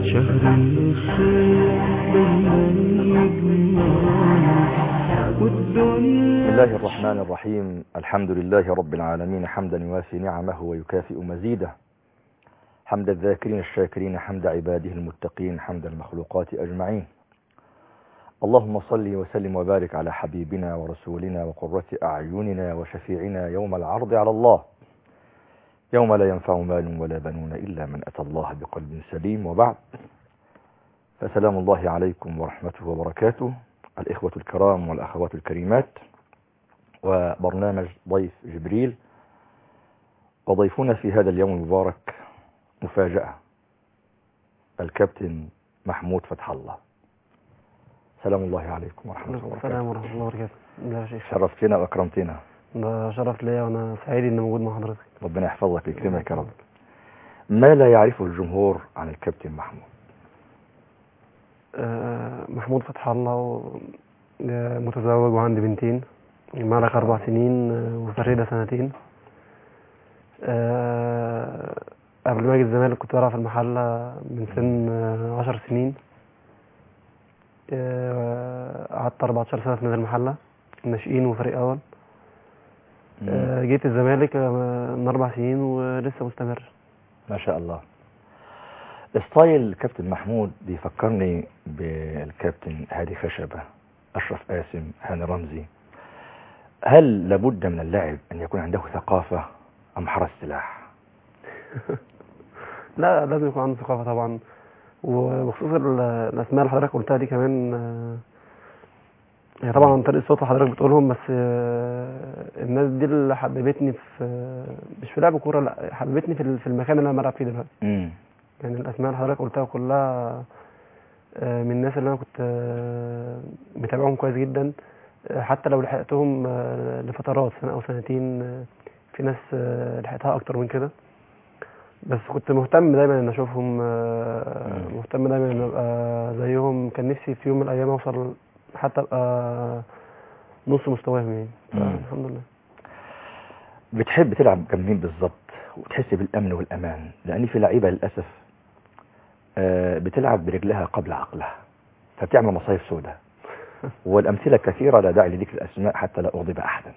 شهر الخير دايما يجمعنا والدنيا بسم الله الرحمن الرحيم الحمد لله رب العالمين حمدا يوافي نعمه ويكافئ مزيده حمد الذاكرين الشاكرين حمد عباده المتقين حمد المخلوقات أجمعين اللهم صل وسلم وبارك على حبيبنا ورسولنا وقرة أعيننا وشفيعنا يوم العرض على الله يوم لا ينفع مال ولا بنون إلا من أتى الله بقلب سليم وبعد فسلام الله عليكم ورحمته وبركاته الإخوة الكرام والأخوات الكريمات وبرنامج ضيف جبريل وضيفنا في هذا اليوم المبارك مفاجأة الكابتن محمود فتح الله سلام الله عليكم ورحمة الله السلام وبركاته ورحمة الله وبركاته لا يا شيخ شرفتنا وأكرمتنا ده شرف ليا وانا سعيد اني موجود مع حضرتك ربنا يحفظك ويكرمك يا رب ما لا يعرفه الجمهور عن الكابتن محمود آه، محمود فتح الله و- آه، متزوج وعندي بنتين مالك أربع سنين آه، وفريدة سنتين آه، قبل ما أجي الزمالك كنت بلعب في المحلة من سن آه، عشر سنين آه، قعدت 14 سنة في نادي المحلة ناشئين وفريق أول آه، جيت الزمالك آه، من أربع سنين ولسه مستمر ما شاء الله ستايل الكابتن محمود بيفكرني بالكابتن هادي خشبة أشرف قاسم هاني رمزي هل لابد من اللاعب أن يكون عنده ثقافة أم حرس سلاح لا لازم يكون عنده ثقافة طبعا وبخصوص ال- الأسماء اللي حضرتك قلتها دي كمان آه، هي طبعا عن طريق الصوت اللي حضرتك بتقولهم بس آه، الناس دي اللي حببتني في مش في لعب كورة لا حببتني في ال- في المكان اللي أنا بلعب فيه دلوقتي مم. يعني الأسماء اللي حضرتك قلتها كلها آه، من الناس اللي أنا كنت آه، متابعهم كويس جدا آه، حتى لو لحقتهم آه، لفترات سنة أو سنتين آه، في ناس آه، لحقتها أكتر من كده بس كنت مهتم دايما ان اشوفهم آه، مم. مهتم دايما ان ابقى زيهم كان نفسي في يوم من الايام اوصل حتى ابقى نص مستواهم يعني مم. الحمد لله بتحب تلعب جنب مين بالظبط وتحس بالأمن والأمان لأن في لعيبة للأسف آه، بتلعب برجلها قبل عقلها فبتعمل مصايب سوداء والأمثلة كثيرة لا داعي لذكر الأسماء حتى لا أغضب أحدا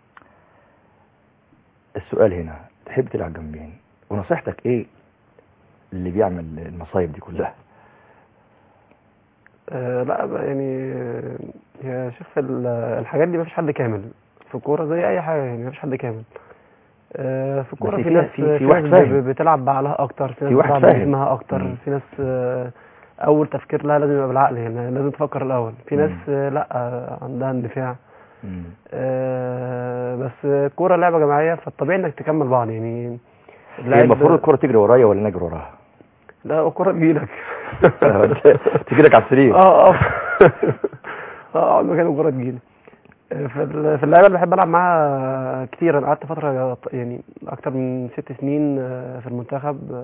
السؤال هنا تحب تلعب جنب مين ونصيحتك إيه اللي بيعمل المصايب دي كلها آه، لا بقى يعني آه، يا شيخ في ال- الحاجات دي مفيش حد كامل في الكوره زي اي حاجه يعني مفيش حد كامل آه، في الكوره بس في في- ناس في- في ناس واحد فاهم. ب- بتلعب بعقلها اكتر في ناس في واحد بتلعب فاهم. بجسمها اكتر مم. في ناس آه، اول تفكير لها لازم يبقى بالعقل يعني لازم تفكر الاول في ناس مم. آه، لا آه، عندها اندفاع مم. آه، بس الكوره لعبه جماعيه فالطبيعي انك تكمل بعض يعني هي اللاعب- المفروض الكرة تجري ورايا ولا نجري وراها لا الكوره تجيلك تجيلك على السرير اه اه اه اقعد مكان الكوره تجيلي في ال- في اللعبه اللي بحب العب معاها كتير انا قعدت فتره يعني اكتر من ست سنين آه، في المنتخب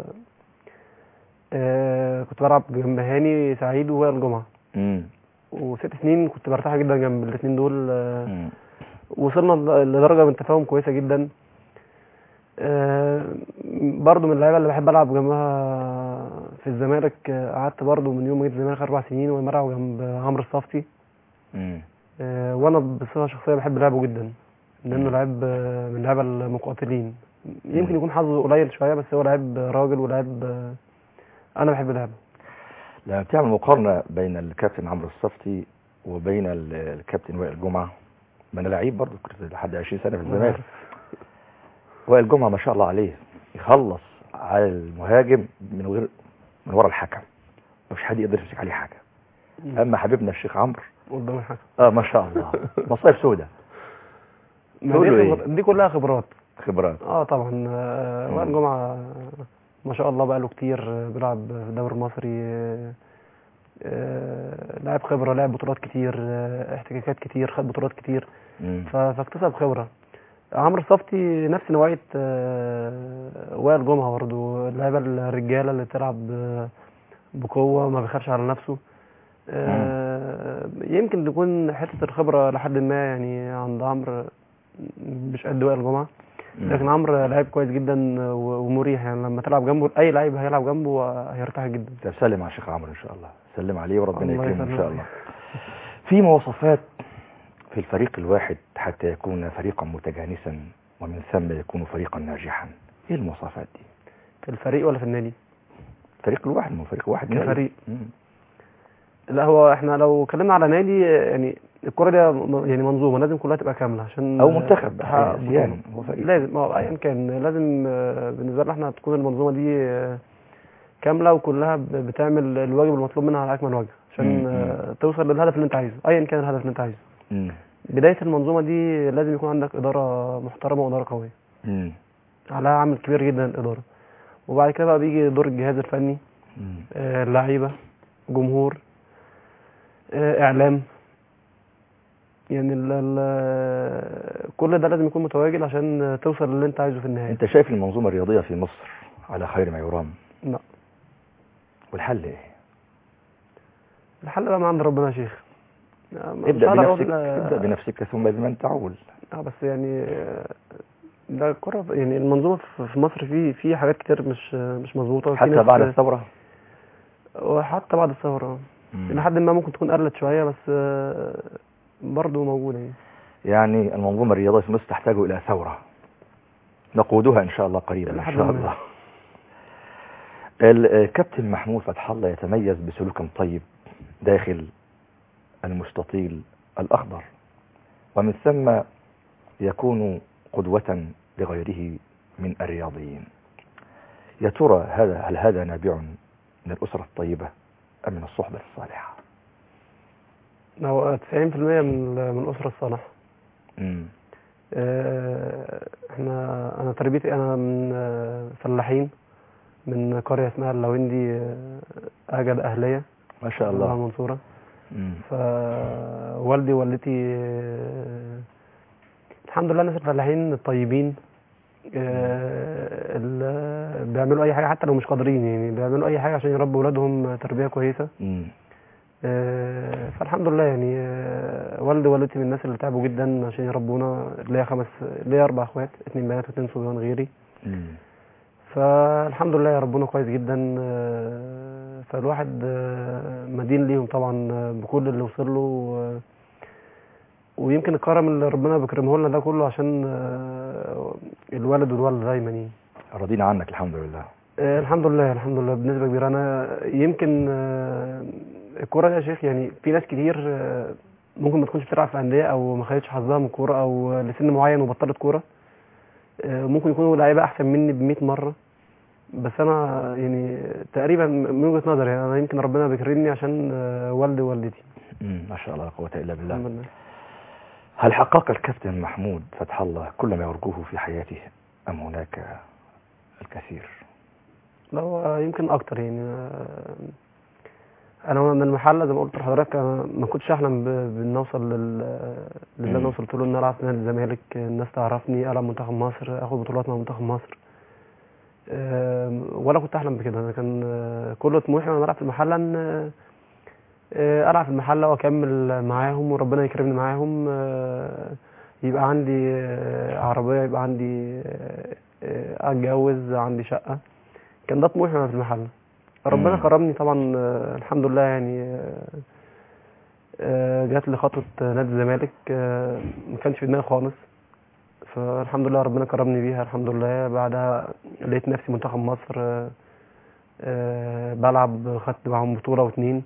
آه، كنت بلعب جنب هاني سعيد ووائل جمعه مم. وست سنين كنت برتاح جدا جنب الاثنين دول آه، مم. وصلنا ل- لدرجه من التفاهم كويسه جدا آه، برضو من اللعيبه اللي بحب العب جنبها في الزمالك آه، قعدت برضو من يوم ما جيت الزمالك اربع سنين وانا بلعب جنب عمرو الصفتي مم. آه، وانا بصفه شخصيه بحب لعبه جدا لانه مم. لعيب آه، من لعيبه المقاتلين يمكن مم. يكون حظه قليل شويه بس هو لعيب راجل ولعيب آه، انا بحب لعبه لما بتعمل مقارنة بين الكابتن عمرو الصفتي وبين ال- الكابتن وائل جمعة ما انا لعيب برضه كنت لحد 20 سنة في الزمالك وائل جمعة ما شاء الله عليه يخلص على المهاجم من غير من ورا الحكم مفيش حد يقدر يمسك عليه حاجة اما حبيبنا الشيخ عمرو قدام الحكم اه ما شاء الله مصايب سودة ما تقول له دي, إيه؟ خبر- دي كلها خبرات خبرات اه طبعا آه، وائل مم. جمعه ما شاء الله بقى له كتير آه، بيلعب في الدوري المصري آه، آه، لاعب خبره لعب بطولات كتير آه، احتكاكات كتير خد بطولات كتير مم. ف- فاكتسب خبره عمرو الصفتي نفس نوعيه آه، وائل جمعه برضه اللعيبه الرجاله اللي بتلعب آه، بقوه ما بيخافش على نفسه آه، يمكن تكون حته الخبره لحد ما يعني عند عمرو مش قد وائل جمعه مم. لكن عمرو لعيب كويس جدا و- ومريح يعني لما تلعب جنبه اي لعيب هيلعب جنبه هيرتاح جدا طب سلم على الشيخ عمرو ان شاء الله سلم عليه وربنا الله يكرمه ان يسلمك. شاء الله في مواصفات في الفريق الواحد حتى يكون فريقا متجانسا ومن ثم يكون فريقا ناجحا ايه المواصفات دي في الفريق ولا في النادي فريق الواحد ما هو فريق واحد نادي. كفريق. مم. لا هو احنا لو اتكلمنا على نادي يعني الكرة دي م- يعني منظومة لازم كلها تبقى كاملة عشان او منتخب تحقق يعني بطولة. يعني هو فريق لازم اه ايا كان لازم آه، بالنسبة لنا احنا تكون المنظومة دي آه، كاملة وكلها ب- بتعمل الواجب المطلوب منها على أكمل وجه عشان مم. آه، توصل للهدف اللي انت عايزه ايا كان الهدف اللي انت عايزه مم. بداية المنظومة دي لازم يكون عندك إدارة محترمة وإدارة قوية مم. عليها عامل كبير جدا الإدارة وبعد كده بقى بيجي دور الجهاز الفني مم. آه، اللعيبة جمهور آه، إعلام يعني ال ال كل ده لازم يكون متواجد عشان توصل للي انت عايزه في النهاية انت شايف المنظومه الرياضيه في مصر على خير ما يرام لا والحل ايه الحل بقى من عند ربنا يا شيخ آه، مش ابدا هقدر أقول- بنفسك ابدا بنفسك ثم بمن تعول اه بس يعني آه، ده الكرة يعني المنظومة في- في مصر في في حاجات كتير مش مش مظبوطة وفي حتى ناس- بعد الثوره وحتى بعد الثورة مم. إلى حد ما ممكن تكون قلت شوية بس آه، برضه موجودة يعني يعني المنظومة الرياضية في مصر تحتاج إلى ثورة نقودها إن شاء الله قريبا إن لحد شاء ما. الله الكابتن محمود فتح الله يتميز بسلوك طيب داخل المستطيل الأخضر ومن ثم يكون قدوة لغيره من الرياضيين يا ترى هذا هل هذا نابع من الأسرة الطيبة أم من الصحبة الصالحة؟ هو 90% من من الأسرة الصالحة مم. آه، احنا انا تربيتي انا من آه، فلاحين من قرية اسمها اللويندي آه، أجد أهلية ما شاء الله الله منصورة مم. فوالدي ووالدتي آه، الحمد لله الناس الفلاحين الطيبين آه، ال- بيعملوا أي حاجة حتى لو مش قادرين يعني بيعملوا أي حاجة عشان يربوا ولادهم تربية كويسة مم. آه، فالحمد لله يعني آه، والدي ووالدتي من الناس اللي تعبوا جدا عشان يربونا ليا خمس ليا أربع أخوات اتنين بنات واتنين صبيان غيري مم. فالحمد لله يا ربنا كويس جدا آه، فالواحد آه، مدين ليهم طبعا آه، بكل اللي وصل له آه، ويمكن الكرم اللي ربنا بيكرمه لنا ده كله عشان آه، الوالد والوالده دايما يعني راضين عنك الحمد لله آه، الحمد لله الحمد لله بنسبه كبيره انا يمكن آه، الكوره دي يا شيخ يعني في ناس كتير آه، ممكن ما تكونش بتلعب في انديه او ما خدتش حظها من الكوره او لسن معين وبطلت كوره آه، ممكن يكونوا لعيبه احسن مني ب 100 مره بس انا يعني تقريبا من وجهه نظري يعني انا يمكن ربنا بيكرمني عشان آه، والدي ووالدتي مم. ما شاء الله لا قوة إلا بالله الحمد لله هل حقق الكابتن محمود فتح الله كل ما يرجوه في حياته أم هناك الكثير لا هو يمكن اكتر يعني آه، انا من المحله زي ما قلت لحضرتك أنا ما كنتش احلم ب- بان اوصل لل للي مم. انا وصلت له ان العب في نادي الزمالك الناس تعرفني العب منتخب مصر اخد بطولات مع منتخب مصر آم، ولا كنت احلم بكده انا كان آه، كل طموحي وانا بلعب في المحله ان آه، آه، العب في المحله واكمل معاهم وربنا يكرمني معاهم آه، يبقى عندي آه، عربيه يبقى عندي آه، آه، اتجوز عندي شقه كان ده طموحي وانا في المحله ربنا مم. كرمني طبعا آه، الحمد لله يعني آه، آه، جات لي خطوه آه، نادي الزمالك آه، ما كانش في دماغي خالص فالحمد لله ربنا كرمني بيها الحمد لله بعدها لقيت نفسي منتخب مصر آه، آه، بلعب خدت معاهم بطوله واتنين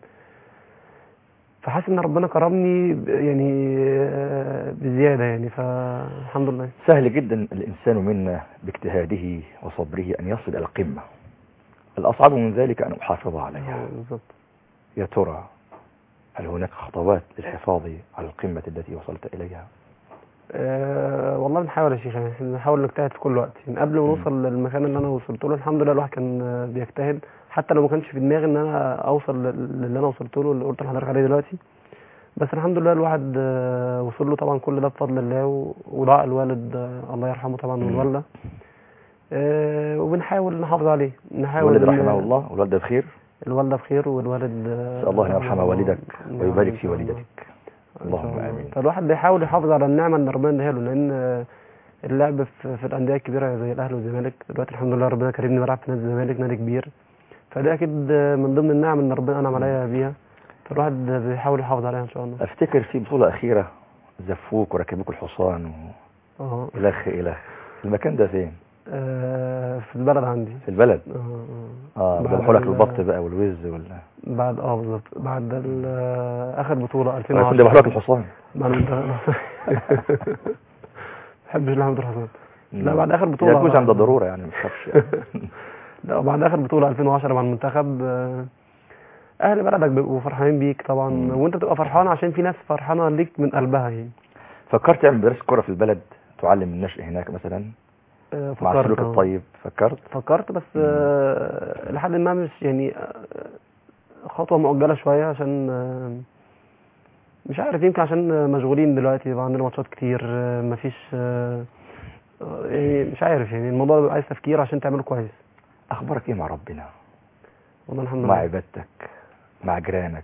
فحاسس ان ربنا كرمني ب- يعني آه، بزياده يعني فالحمد لله سهل جدا الإنسان منا باجتهاده وصبره أن يصل إلى القمة الأصعب من ذلك أن أحافظ عليها آه، بالظبط يا ترى هل هناك خطوات للحفاظ على القمة التي وصلت إليها أه والله بنحاول يا شيخ يعني إحنا بنحاول نجتهد في كل وقت يعني قبل ما مم. نوصل للمكان اللي انا وصلت له الحمد لله الواحد كان آه، بيجتهد حتى لو ما كانش في دماغي ان انا اوصل لل- للي انا وصلت له اللي قلت لحضرتك عليه دلوقتي بس الحمد لله الواحد آه، وصل له طبعا كل ده بفضل الله و- ودعاء الوالد آه، الله يرحمه طبعا مم. والوالده أه وبنحاول نحافظ عليه نحاول الوالد إن- رحمه الله والوالدة بخير الوالده بخير والوالد آه، نسأل الله أن يرحم والدك نعم، ويبارك إن في شاء الله. والدتك إن شاء اللهم الله. آمين فالواحد بيحاول يحافظ على النعمه اللي ربنا اداها له لان آه، اللعب في, في الانديه الكبيره زي الاهلي والزمالك دلوقتي الحمد لله ربنا كرمني بلعب في نادي الزمالك نادي كبير فده اكيد من ضمن النعم ان ربنا انعم عليا بيها فالواحد بيحاول يحافظ عليها ان شاء الله افتكر في بطولة اخيرة زفوك وركبوك الحصان و... اه الخ الخ المكان ده فين آه، في البلد عندي في البلد اه اه بعد ذبحوا لك ال- البط بقى والوز ولا بعد اه بالظبط بعد ال- اخر بطوله انا 2010 كنت ذبحوا لك الحصان بعد ما ما بحبش لحمه الحصان لا بعد اخر بطوله يجوز عند الضرورة يعني مش خافش يعني. لا بعد اخر بطوله 2010 مع المنتخب آه، اهل بلدك بيبقوا فرحانين بيك طبعا مم. وانت بتبقى فرحان عشان في ناس فرحانه ليك من قلبها يعني فكرت تعمل مدرسة كرة في البلد تعلم النشء هناك مثلا آه، مع فكرت السلوك آه. الطيب فكرت فكرت بس آه، لحد ما مش يعني آه، خطوه مؤجله شويه عشان آه، مش عارف يمكن عشان آه، مشغولين دلوقتي يبقى عندنا ماتشات كتير آه، مفيش آه، آه، يعني مش عارف يعني الموضوع بيبقى عايز تفكير عشان تعمله كويس اخبارك ايه مع ربنا والله الحمد مع لله عبادتك مع جيرانك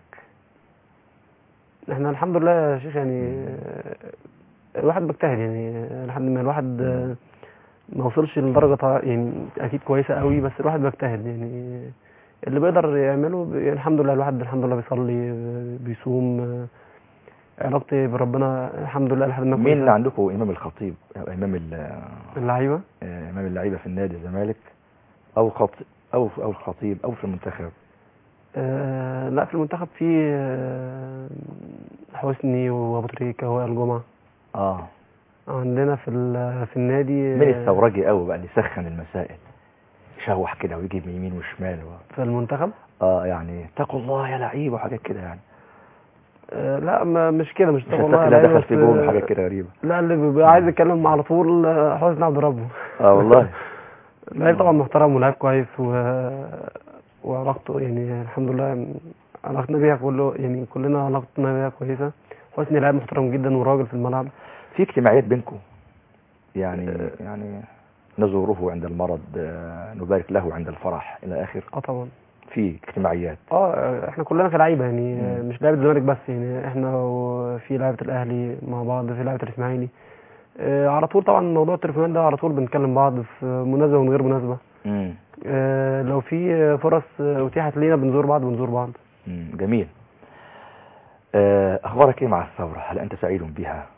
احنا الحمد لله يا شيخ يعني آه، الواحد بيجتهد يعني آه، لحد ما الواحد آه، ما وصلش لدرجة طا- يعني أكيد كويسة قوي بس الواحد بيجتهد يعني اللي بيقدر يعمله ب- يعني الحمد لله الواحد الحمد لله بيصلي آه، بيصوم آه، علاقتي بربنا الحمد لله لحد ما مين كويسة. اللي عندكم امام الخطيب او امام ال- اللعيبة آه، امام اللعيبه في النادي الزمالك او خطيب او او الخطيب او في المنتخب آه، لا في المنتخب في آه، حسني وابو تريكة وائل جمعة اه عندنا في ال- في النادي مين آه، الثورجي قوي بقى اللي يسخن المسائل يشوح كده ويجيب من يمين وشمال و... في المنتخب اه يعني اتقوا الله يا لعيبه وحاجات كده يعني آه، لا ما مش كده مش مش طبعا هتلاقي والله لا لعيبة دخل في بس، جول آه، وحاجات كده غريبه لا اللي بيبقى عايز يتكلم على طول آه، حسني عبد ربه اه والله لعيب طبعا محترم ولاعب كويس و... وعلاقته يعني الحمد لله علاقتنا بيها كله يعني كلنا علاقتنا بيها كويسة حسني لاعب محترم جدا وراجل في الملعب في اجتماعيات بينكم يعني يعني نزوره عند المرض آه، نبارك له عند الفرح الى اخر اه طبعا في اجتماعيات اه احنا كلنا كلاعيبه يعني مم. مش لعيبه الزمالك بس يعني احنا وفي لعيبه الاهلي مع بعض في لعيبه الاسماعيلي آه على طول طبعا موضوع التليفونات ده على طول بنكلم بعض في مناسبه ومن غير مناسبه امم آه لو في فرص آه، اتيحت لينا بنزور بعض بنزور بعض مم، جميل آه، اخبارك ايه مع الثوره هل انت سعيد بها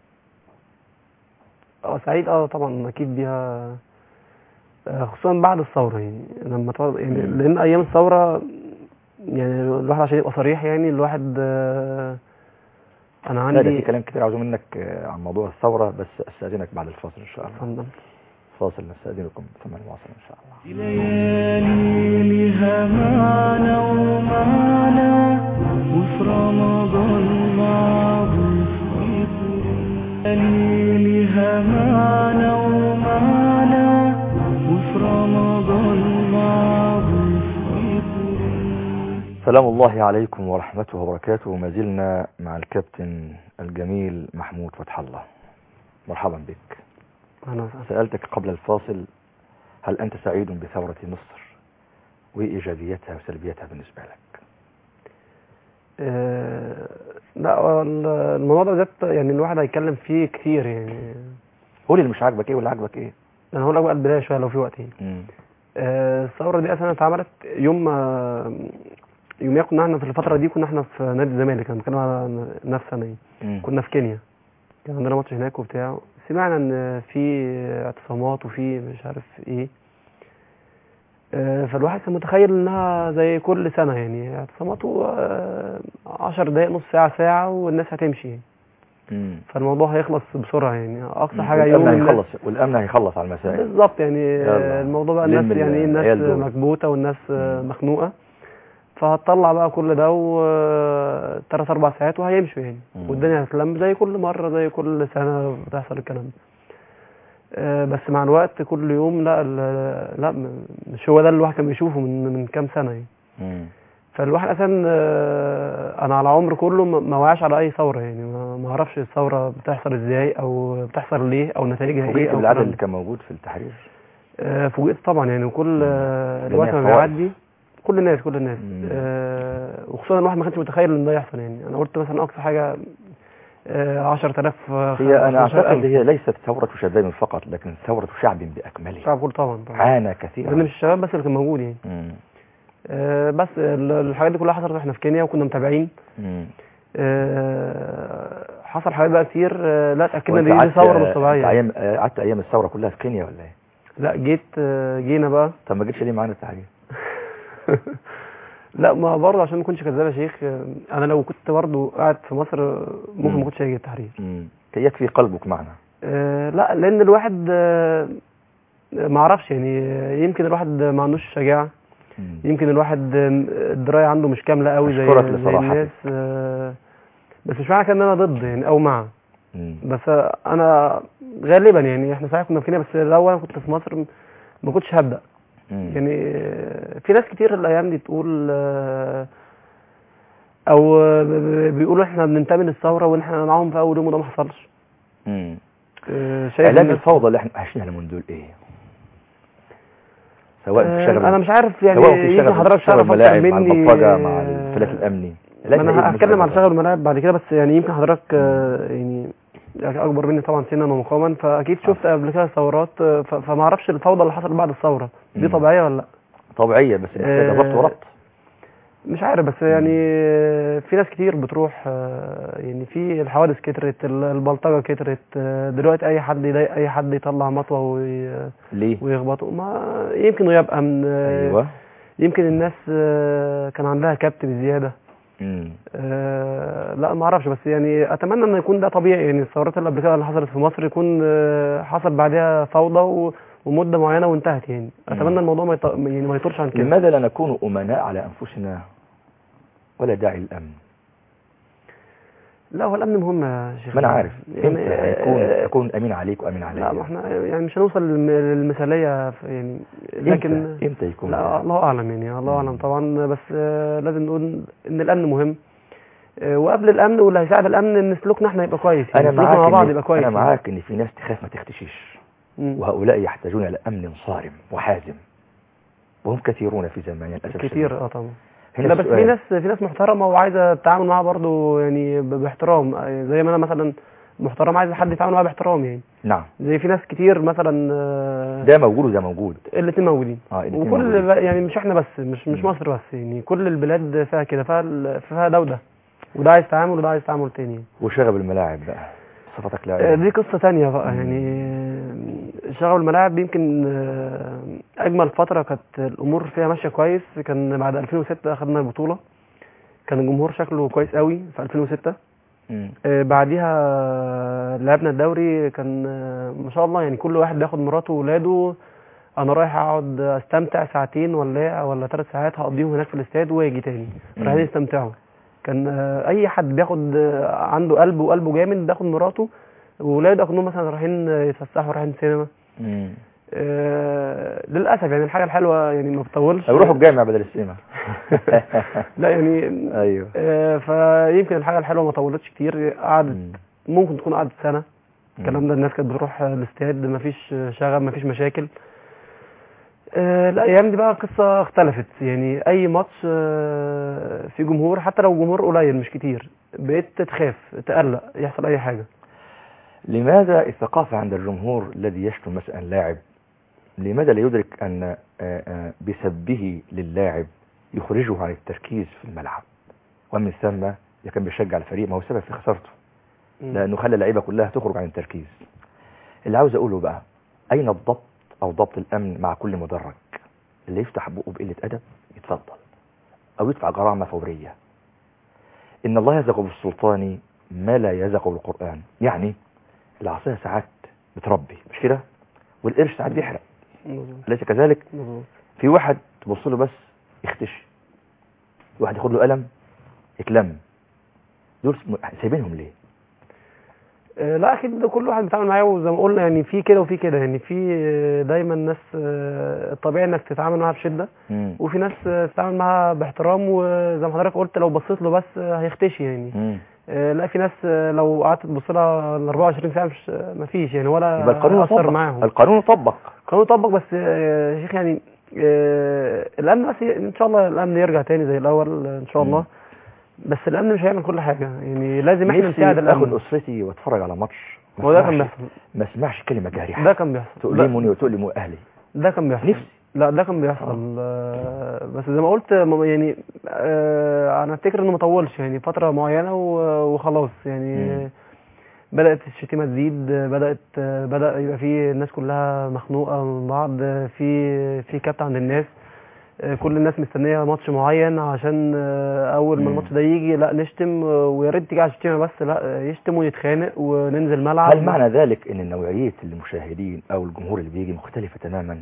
اه سعيد اه طبعا اكيد بيها آه، خصوصا بعد الثوره يعني لما تقعد يعني مم. لان ايام الثوره يعني الواحد عشان يبقى صريح يعني الواحد آه، انا لا ده في عندي كلام كتير عاوز منك آه، عن موضوع الثوره بس استاذنك بعد الفاصل ان شاء الله اتفضل فاصل نستاذنكم ثم نواصل ان شاء الله ليالي لها معنى ومعنى وفي رمضان معروف ليالي لها معنى ومعنى وفي رمضان معروف سلام الله عليكم ورحمته وبركاته ما زلنا مع الكابتن الجميل محمود فتح الله مرحبا بك اهلا وسهلا سألتك قبل الفاصل هل أنت سعيد بثورة مصر وإيجابيتها وسلبيتها بالنسبة لك آه، لا هو ال- الموضوع ده بالذات يعني الواحد هيتكلم فيه كتير يعني قولي اللي مش عاجبك إيه واللي عاجبك إيه انا هقول لك بقى البدايه شويه لو في وقت يعني مم. آه، الثوره دي اصلا اتعملت يوم ما يوم ما كنا احنا في الفتره دي كنا احنا في نادي الزمالك انا بتكلم على نفس انا يعني. مم. كنا في كينيا كان عندنا ماتش هناك وبتاع سمعنا ان في اعتصامات وفي مش عارف ايه آه، فالواحد كان متخيل انها زي كل سنه يعني اعتصامات و- آه، عشر دقايق نص ساعه ساعه والناس هتمشي يعني. مم. فالموضوع هيخلص بسرعه يعني اقصى مم. حاجه يوم والأمن الناس- هيخلص والأمن هيخلص على المسائل بالظبط يعني يلا. آه، الموضوع بقى لم الناس يعني ايه الناس العيال دول. مكبوته والناس آه، مم. مخنوقه فهتطلع بقى كل ده وثلاث اربع ساعات وهيمشوا يعني مم. والدنيا هتتلم زي كل مره زي كل سنه بتحصل الكلام ده آه، بس مع الوقت كل يوم لا ال- لا م- مش هو ده اللي الواحد كان بيشوفه من من كام سنه يعني مم. فالواحد اساسا آه، انا على عمر كله ما ما وعاش على اي ثوره يعني ما ما اعرفش الثوره بتحصل ازاي او بتحصل ليه او نتائجها ايه فوجئت او بالعدد الكلام اللي ده. كان موجود في التحرير آه، فوجئت طبعا يعني كل آه، جميع الوقت ما الطوائف. بيعدي كل الناس كل الناس مم. آه، وخصوصا الواحد ما كانش متخيل ان ده يحصل يعني انا قلت مثلا اقصى حاجه آه، 10000 آه، هي أنا 15,000. أعتقد هي ليست ثورة شباب فقط لكن ثورة شعب بأكمله شعب كله طبعا طبعا عانى لان كثيرا مش الشباب بس اللي كان موجود يعني مم. آه، بس ال- الحاجات دي كلها حصلت واحنا في كينيا وكنا متابعين مم. آه، حصل حاجات بقى كتير آه، لا اتاكدنا وأنت ان دي قعدت- ثوره مش أنت طبيعيه أيام آه، قعدت أيام الثورة كلها في كينيا ولا إيه؟ لا جيت آه، جينا بقى طب ما جيتش ليه معانا التحرير؟ لا ما برضه عشان ما اكونش كذاب يا شيخ آه، انا لو كنت برضه قاعد في مصر آه، ممكن مم. ما كنتش هاجي التحرير مم. كي يكفي قلبك معنا آه، لا لان الواحد آه، ما اعرفش يعني آه، يمكن الواحد ما عندوش شجاعه مم. يمكن الواحد آه، الدرايه عنده مش كامله قوي زي أشكرك زي لصراحتك. الناس آه، بس مش معنى كده ان انا ضد يعني او مع مم. بس آه، انا غالبا يعني احنا صحيح كنا في كينيا بس لو انا كنت في مصر ما كنتش هبدا مم. يعني آه، في ناس كتير الايام دي تقول آه، او آه، ب- ب- بيقولوا احنا بننتمي للثوره وان احنا معاهم في اول يوم وده ما حصلش مم. آه، شايف اعلام الناس- الفوضى اللي احنا عايشينها اليومين دول ايه؟ سواء آه، بتشتغل انا مش عارف يعني سواء يمكن بتشتغل حضرتك بتشتغل تعرف اكتر الملاعب مع مني البلطجه مع آه، الفلات الامني ما انا هتكلم على شغل الملاعب بعد كده بس يعني يمكن حضرتك آه، يعني اكبر مني طبعا سنا ومقاما فاكيد شفت قبل كده ثورات آه، ف- فما اعرفش الفوضى اللي حصلت بعد الثوره دي مم. طبيعيه ولا لا طبيعيه بس محتاجه آه، ضبط وربط مش عارف بس يعني آه، في ناس كتير بتروح آه، يعني في الحوادث كترت ال- البلطجه كترت آه، دلوقتي اي حد يضايق اي حد يطلع مطوه وي- ليه؟ ويخبطه ما يمكن يبقى من آه، ايوه يمكن الناس آه، كان عندها كبت بزياده مم. آه، لا ما اعرفش بس يعني اتمنى ان يكون ده طبيعي يعني الثورات اللي قبل كده اللي حصلت في مصر يكون آه، حصل بعدها فوضى و- ومده معينه وانتهت يعني اتمنى الموضوع ما يط- يعني ما يطولش عن كده لماذا لا نكون امناء على انفسنا ولا داعي للامن؟ لا هو الامن مهم يا شيخ ما انا عارف يعني امتى هيكون آه، اكون امين عليك وامين لا عليا ما احنا يعني مش هنوصل للم- للمثاليه في- يعني لكن امتى امتى يكون لا الله اعلم يعني الله اعلم طبعا بس آه، لازم نقول ان الامن مهم آه، وقبل الامن واللي هيساعد الامن ان سلوكنا احنا يبقى كويس يعني انا سلوكنا معاك مع بعض إن- يبقى كويس انا يعني. معاك ان في ناس تخاف ما تختشيش مم. وهؤلاء يحتاجون الى امن صارم وحازم وهم كثيرون في زماننا للاسف كتير الشديد. اه طبعا هنا لا بس في السؤال. ناس في ناس محترمه وعايزه تتعامل معاها برضو يعني ب- باحترام آه، زي ما انا مثلا محترم عايز حد يتعامل معايا باحترام يعني نعم زي في ناس كتير مثلا آه، ده موجود وده موجود الاتنين موجودين اه الاتنين وكل موجودين. ب- يعني مش احنا بس مش مش مم. مصر بس يعني كل البلاد فيها كده فيها ال- فيها ده وده وده عايز تعامل وده عايز تعامل تاني يعني. وشغب الملاعب بقى صفتك آه، لاعب دي قصة تانية بقى مم. يعني آه، شغل الملاعب يمكن آه، أجمل فترة كانت الأمور فيها ماشية كويس كان بعد 2006 أخدنا البطولة كان الجمهور شكله كويس قوي في 2006 مم. آه، بعديها لعبنا الدوري كان آه، ما شاء الله يعني كل واحد بياخد مراته وولاده انا رايح اقعد استمتع ساعتين ولا ولا ثلاث ساعات هقضيهم هناك في الاستاد واجي تاني مم. رايحين يستمتعوا كان آه، اي حد بياخد آه، عنده قلب وقلبه جامد بياخد مراته وولاده اكنهم مثلا رايحين يتفسحوا رايحين سينما مم. آه، للاسف يعني الحاجه الحلوه يعني ما بتطولش يروحوا الجامع بدل السينما لا يعني ايوه آه، فيمكن الحاجه الحلوه ما طولتش كتير قعدت مم. ممكن تكون قعدت سنه مم. الكلام ده الناس كانت بتروح الاستاد مفيش شغب مفيش مشاكل آه، الايام دي بقى القصه اختلفت يعني اي ماتش آه، في جمهور حتى لو جمهور قليل مش كتير بقيت تخاف تقلق يحصل اي حاجه لماذا الثقافة عند الجمهور الذي يشتم مثلا لاعب لماذا لا يدرك أن آه، آه، بسبه للاعب يخرجه عن التركيز في الملعب ومن ثم إذا كان بيشجع الفريق ما هو سبب في خسارته لأنه خلى اللعيبة كلها تخرج عن التركيز اللي عاوز أقوله بقى أين الضبط أو ضبط الأمن مع كل مدرج اللي يفتح بقه بقلة أدب يتفضل أو يدفع غرامة فورية إن الله يزغ بالسلطان ما لا يزغ بالقرآن يعني العصاية ساعات بتربي مش كده والقرش ساعات بيحرق مظبوط أليس كذلك مظبوط في واحد تبص له بس يختشي في واحد ياخد له قلم يتلم دول اسم- سايبينهم ليه آه، لا اكيد ده كل واحد بيتعامل معاه وزي ما قلنا يعني في كده وفي كده يعني في آه، دايما ناس آه، الطبيعي انك تتعامل معاها بشده مم. وفي ناس آه، تتعامل معاها باحترام وزي ما حضرتك قلت لو بصيت له بس آه، هيختشي يعني مم. آه، لا في ناس آه، لو قعدت تبص لها ال 24 ساعه مش آه، مفيش يعني ولا يبقى القانون اثر يطبق معاهم القانون يطبق القانون يطبق بس آه، يا شيخ يعني آه، الامن بس ي- ان شاء الله الامن يرجع تاني زي الاول آه، ان شاء الله بس الامن مش هيعمل كل حاجه يعني لازم احنا نفسي نساعد اخد الامن اسرتي واتفرج على ماتش ما هو ده كان اسمعش- بيحصل ما اسمعش كلمه جارحه ده كان بيحصل تؤلمني وتؤلم اهلي ده كان بيحصل نفسي لا ده كان بيحصل آه، بس زي ما قلت م- يعني آه، انا افتكر انه ما طولش يعني فتره معينه و- وخلاص يعني مم. بدات الشتيمه تزيد بدات آه، بدا يبقى في الناس كلها مخنوقه من بعض آه، في في كبت عند الناس آه، كل الناس مستنيه ماتش معين عشان آه، اول ما مم. الماتش ده يجي لا نشتم آه، ويا ريت تيجي على الشتيمه بس لا آه، يشتم ونتخانق وننزل ملعب هل معنى ذلك ان نوعيه المشاهدين او الجمهور اللي بيجي مختلفه تماما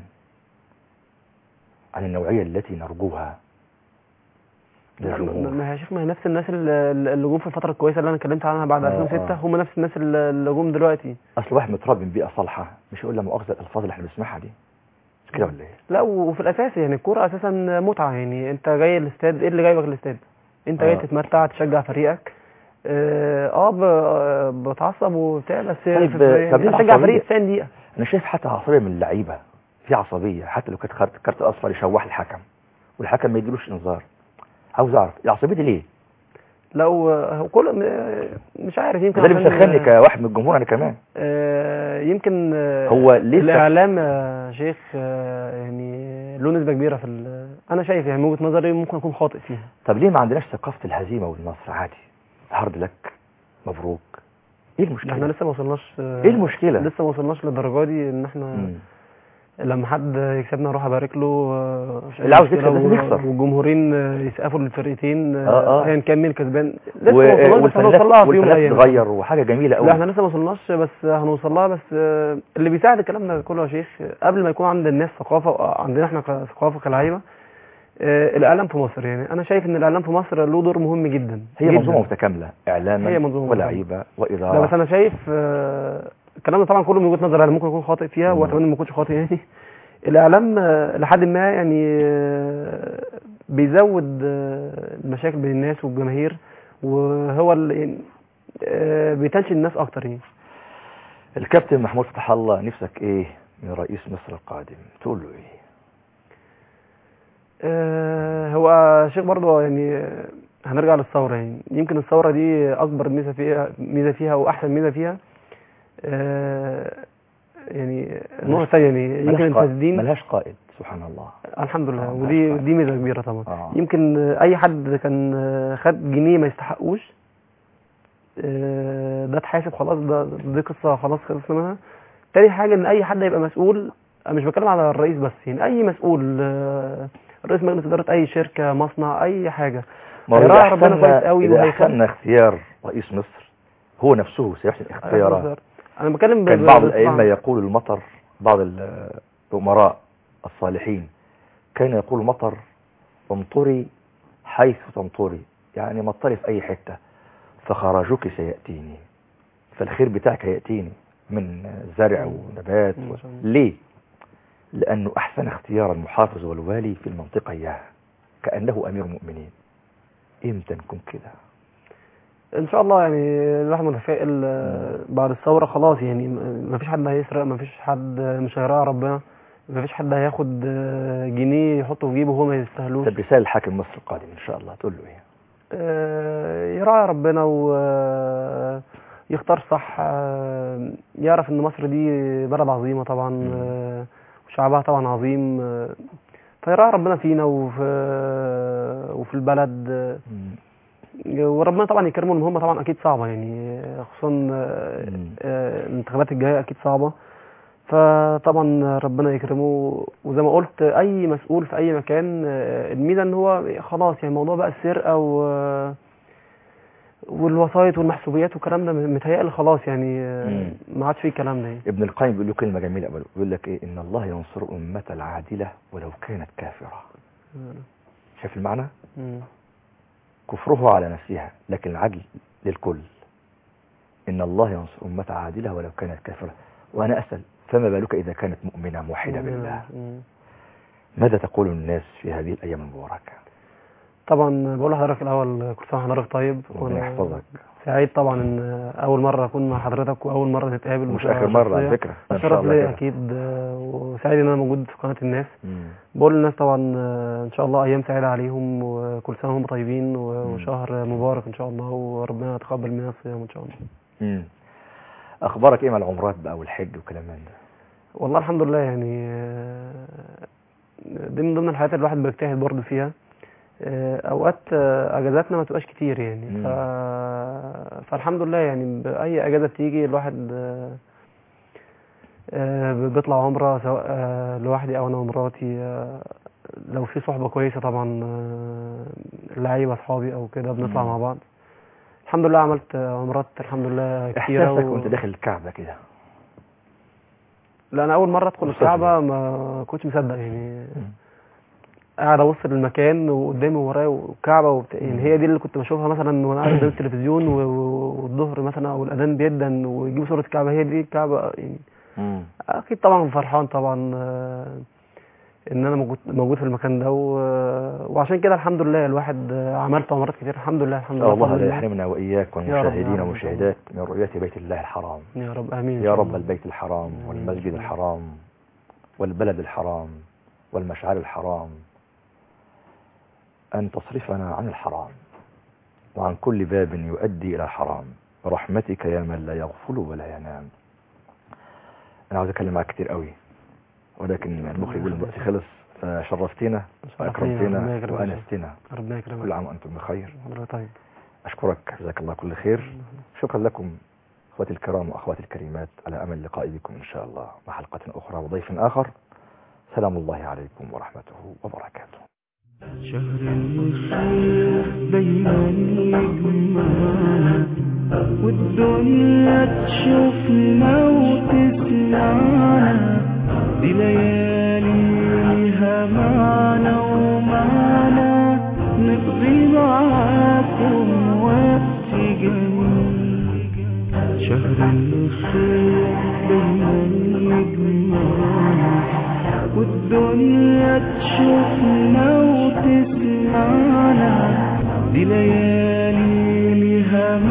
عن النوعيه التي نرجوها لا، للجمهور ما هي يا شيخ ما هي نفس الناس اللي اللي جم في الفتره الكويسه اللي انا اتكلمت عنها بعد آه، 2006 آه. هم نفس الناس اللي اللي جم دلوقتي اصل واحد متربي من بيئه صالحه مش هيقول لا مؤاخذه الالفاظ اللي احنا بنسمعها دي مش كده ولا ايه؟ لا وفي الاساس يعني الكوره اساسا متعه يعني انت جاي الاستاد ايه اللي جايبك الاستاد انت جاي آه. تتمتع تشجع فريقك اه آه، ب- آه، بتعصب وبتاع بس طيب، في- طب يعني ليه تشجع العصبية؟ فريق 90 دقيقه انا شايف حتى عصبيه من اللعيبه في عصبيه حتى لو كانت كارت كارت اصفر يشوح الحكم والحكم ما يديلوش انذار عاوز اعرف العصبيه دي ليه؟ لو هو كل م- مش عارف يمكن ده اللي عشان- مسخني كواحد من الجمهور انا كمان آه، يمكن آه، هو ليه الاعلام يا شيخ آه، يعني له نسبه كبيره في ال- انا شايف يعني من وجهه نظري ممكن اكون خاطئ فيها طب ليه ما عندناش ثقافه الهزيمه والنصر عادي هارد لك مبروك ايه المشكله؟ احنا لسه ما وصلناش آه، ايه المشكله؟ لسه ما وصلناش للدرجه دي ان احنا مم. لما حد يكسبنا اروح ابارك له آه، مش أي اللي عاوز مشكلة، يكسب لازم و- يخسر. والجمهورين آه، يسقفوا للفرقتين آه، آه. ايا كان مين كسبان لسه و- ما وصلناش بس هنوصل لها في يوم من والفنانات الايام تتغير وحاجه جميله قوي لا احنا لسه ما وصلناش بس هنوصل لها بس آه، اللي بيساعد الكلام ده كله يا شيخ آه، قبل ما يكون عند الناس ثقافه آه، عندنا احنا كثقافه كلاعيبه آه، الاعلام في مصر يعني انا شايف ان الاعلام في مصر له دور مهم جدا هي جداً. منظومه متكامله اعلاما هي منظومة ولاعيبه لا واداره بس انا شايف آه، الكلام ده طبعا كله من وجهه نظري انا ممكن اكون خاطئ فيها مم. واتمنى ما اكونش خاطئ يعني الاعلام آه، لحد ما يعني آه، بيزود آه، المشاكل بين الناس والجماهير وهو ال- يعني آه، بيتنشن الناس اكتر يعني الكابتن محمود فتح الله نفسك ايه من رئيس مصر القادم تقول له ايه آه، هو شيخ برضه يعني آه، هنرجع للثوره يعني يمكن الثوره دي اكبر ميزه فيها ميزه فيها واحسن ميزه فيها آه، يعني النقطه الثانيه يعني يمكن ملهاش قائد- الفاسدين ملهاش قائد سبحان الله الحمد لله آه، ودي ملهاش دي ميزه كبيره طبعا آه. يمكن آه، اي حد كان آه، خد جنيه ما يستحقوش آه، ده اتحاسب خلاص ده دي قصه خلاص خلصنا منها تاني حاجه ان اي حد يبقى مسؤول انا مش بتكلم على الرئيس بس يعني اي مسؤول آه، رئيس مجلس اداره اي شركه مصنع اي حاجه ما هو هيراعي إذا ربنا أحسننا- كويس قوي إذا وهيخاف. أحسننا اختيار رئيس مصر هو نفسه سيحسن اختياره انا بتكلم ب- كان ب- بعض بصراحة. الأئمة يقول المطر بعض ال- الأمراء الصالحين كان يقول المطر امطري حيث تمطري يعني مطري في أي حتة فخرجك سيأتيني فالخير بتاعك هيأتيني من زرع ونبات ما و... شاء الله. ليه؟ لأنه أحسن اختيار المحافظ والوالي في المنطقة إياها كأنه أمير المؤمنين إمتى نكون كده ان شاء الله يعني الواحد متفائل آه، بعد الثوره خلاص يعني ما فيش حد هيسرق ما فيش حد مش هيراعي ربنا ما فيش حد هياخد آه، جنيه يحطه في جيبه وهو ما يستاهلوش طب رسالة الحاكم مصر القادم إن شاء الله تقول له إيه؟ آه، يراعي ربنا ويختار صح آه، يعرف ان مصر دي بلد عظيمه طبعا مم. آه، وشعبها طبعا عظيم آه، فيراعي ربنا فينا وفي وفي البلد آه، وربنا طبعا يكرمه المهمه طبعا اكيد صعبه يعني خصوصا آه، مم. آه، الانتخابات الجايه اكيد صعبه فطبعا ربنا يكرمه وزي ما قلت اي مسؤول في اي مكان آه، الميزه ان هو خلاص يعني الموضوع بقى السرقه و والوسايط والمحسوبيات والكلام ده متهيألي خلاص يعني آه، مم. ما عادش فيه الكلام ده يعني. ابن القيم بيقول له كلمة جميلة قبل بيقول لك إيه إن الله ينصر أمة العادلة ولو كانت كافرة شايف المعنى مم. كفرها على نفسها لكن العدل للكل إن الله ينصر أمة عادلة ولو كانت كافرة وأنا أسأل فما بالك إذا كانت مؤمنة موحدة بالله مم. ماذا تقول الناس في هذه الأيام المباركة طبعا بقول لحضرتك الاول كل سنه وحضرتك طيب ربنا وأنا يحفظك سعيد طبعا ان اول مره اكون مع حضرتك واول مره نتقابل مش بصورة اخر مره على شخصية. فكره ان شاء الشرف الله ليا كده اكيد آه، وسعيد ان انا موجود في قناه الناس مم. بقول للناس طبعا آه، ان شاء الله ايام سعيده عليهم وكل سنه وهم طيبين و- مم. وشهر مبارك ان شاء الله وربنا يتقبل منا الصيام ان شاء الله مم. اخبارك ايه مع العمرات بقى والحج وكلام من ده والله الحمد لله يعني آه، دي من ضمن الحاجات اللي الواحد بيجتهد برضه فيها آه، اوقات آه، اجازاتنا ما تبقاش كتير يعني مم. ف... فالحمد لله يعني باي اجازه بتيجي الواحد آه، آه، بيطلع عمره سواء آه، لوحدي او انا ومراتي آه، لو في صحبه كويسه طبعا آه، لعيبه اصحابي او كده بنطلع مم. مع بعض الحمد لله عملت آه، عمرات الحمد لله كتيره احساسك و- وانت داخل الكعبه كده لا انا اول مره ادخل مستغرب. الكعبه ما كنتش مصدق يعني قاعد ابص للمكان وقدامي وورايا والكعبه وبت... يعني هي دي اللي كنت بشوفها مثلا وانا قاعد قدام التلفزيون و- و- والظهر مثلا او الاذان بيدن ويجيبوا صوره الكعبه هي دي الكعبه يعني مم. اكيد طبعا فرحان طبعا آه، ان انا موجود موجود في المكان ده و- وعشان كده الحمد لله الواحد آه، عملت عمرات كتير الحمد لله الحمد لله الله بفضل لا الله. يحرمنا واياك يا رب والمشاهدين يا رب. والمشاهدات من رؤية بيت الله الحرام يا رب امين إن يا شاء رب الله. البيت الحرام آمين. والمسجد الحرام والبلد الحرام والمشعر الحرام أن تصرفنا عن الحرام وعن كل باب يؤدي إلى الحرام برحمتك يا من لا يغفل ولا ينام أنا عاوز أتكلم معاك كتير قوي ولكن المخرج يقول الوقت خلص فشرفتنا ربنا وأكرمتنا يكرمك. وأنستنا ربنا يكرمك كل عام وأنتم بخير حضرتك طيب أشكرك جزاك الله كل خير شكرا لكم اخواتي الكرام واخواتي الكريمات على امل اللقاء بكم ان شاء الله مع حلقه اخرى وضيف اخر سلام الله عليكم ورحمته وبركاته شهر الخير دايما يجمعنا والدنيا تشوفنا وتسمعنا دي لياليها معنا ومعنا نقضي معاكم وقت جميل شهر الخير دايما يجمعنا والدنيا تشوفنا وتسمعنا دي ليالي لها